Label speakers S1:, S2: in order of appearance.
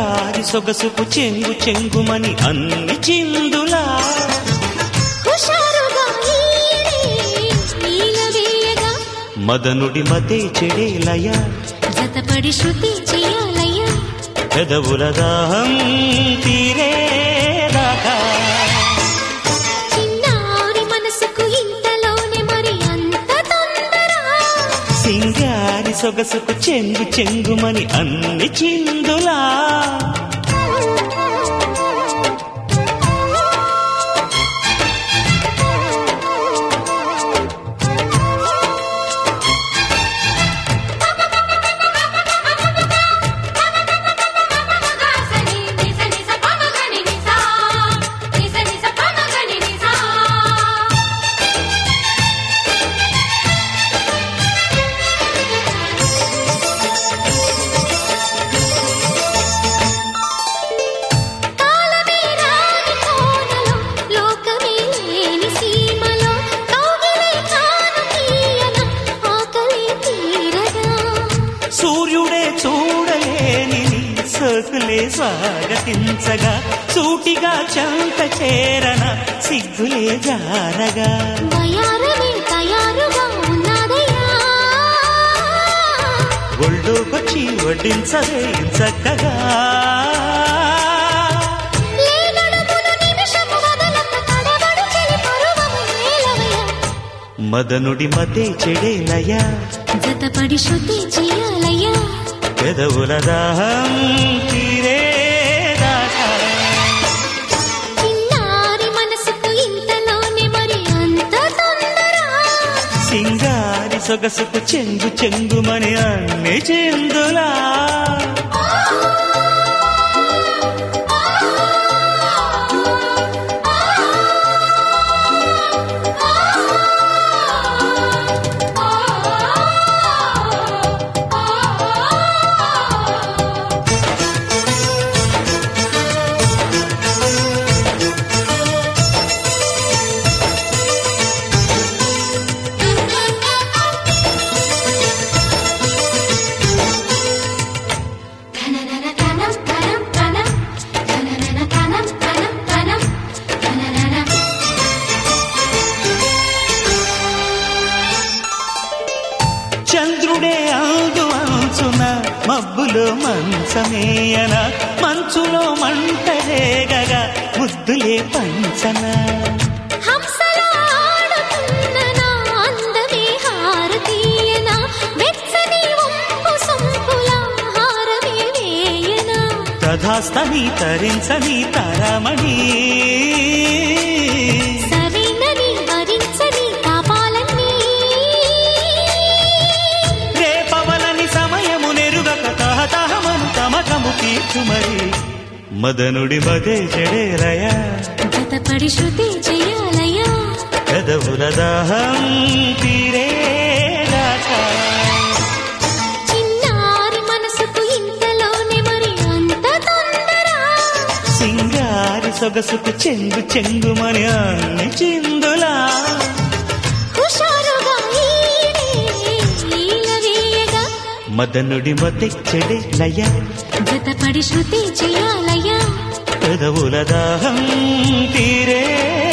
S1: సింగారి సొగసుకు చెంగు చెంగుమని అన్ని చిందులా
S2: హుషారుగా ఈడే నీలవేయగా
S1: మదనుడి మతే చెడేలయ
S2: జతపడి శృతి చేయాలయ్యా
S1: పెదవుల దాహం తీరేదాకా
S2: చిన్నారి మనసుకు ఇంతలోనే మరి అంత తొందర
S1: సింగారి సొగసుకు చెంగు చెంగుమని అన్ని చిందులా
S2: కాలమే రాని కోనలో లోకమే లేని సీమలో కౌగిలే కాను తీయన ఆకలి తీరగా
S1: సూర్యుడే చూడలేని నీ సోకులే స్వాగతించగా సూటిగా చంత చేరన సిగ్గులే జారగా
S2: వయారమే తయారుగా ఉన్నదయ్యా
S1: ఒళ్ళోకొచ్చి వడ్డించవే చక్కగా
S2: లేనడుములు నిమిషము వదలక తడబడు చెలి పరువము నేలవయ్యా
S1: మదనుడి మతే చెడేలయ
S2: జతపడి శృతి చేయాలయ్యా
S1: పెదవుల దాహం తీరేదాకా
S2: చిన్నారి మనసుకు ఇంతలోనే మరి అంత తొందర
S1: సింగారి సొగసుకు చెంగు చెంగుమని అన్ని చెందులా చంద్రుడే అందు అంచున మబ్బులో మంచమేయన మంచులో మంట రేగగా ముద్దులే పంచన
S2: హంసలా ఆడుతున్న నా అందమే హారతీయనా వెచ్చని వంపు సొంపులా హారమే వేయనా
S1: తధాస్తని తరించని తారామణి
S2: సరైనని వరించని కాపాలన్నీ
S1: రేపవలని సమయము నెరుగక తహతహమను తమకము తీర్చుమరి మదనుడి మదే చెడేరయ
S2: జతపడి శృతి చేయాలయ్యా
S1: పెదవుల దాహం తీరేదాకా
S2: చిన్నారి మనసుకు ఇంతలోనే మరి అంత తొందర
S1: సింగారి సొగసుకు చెంగు చెంగుమని అన్ని చిందులా
S2: హుషారుగా ఈడే ఈలవేయగా
S1: మదనుడి మతే చెడేలయ
S2: జతపడి శృతి చేయాలయ్యా
S1: పెదవుల దాహం తీరే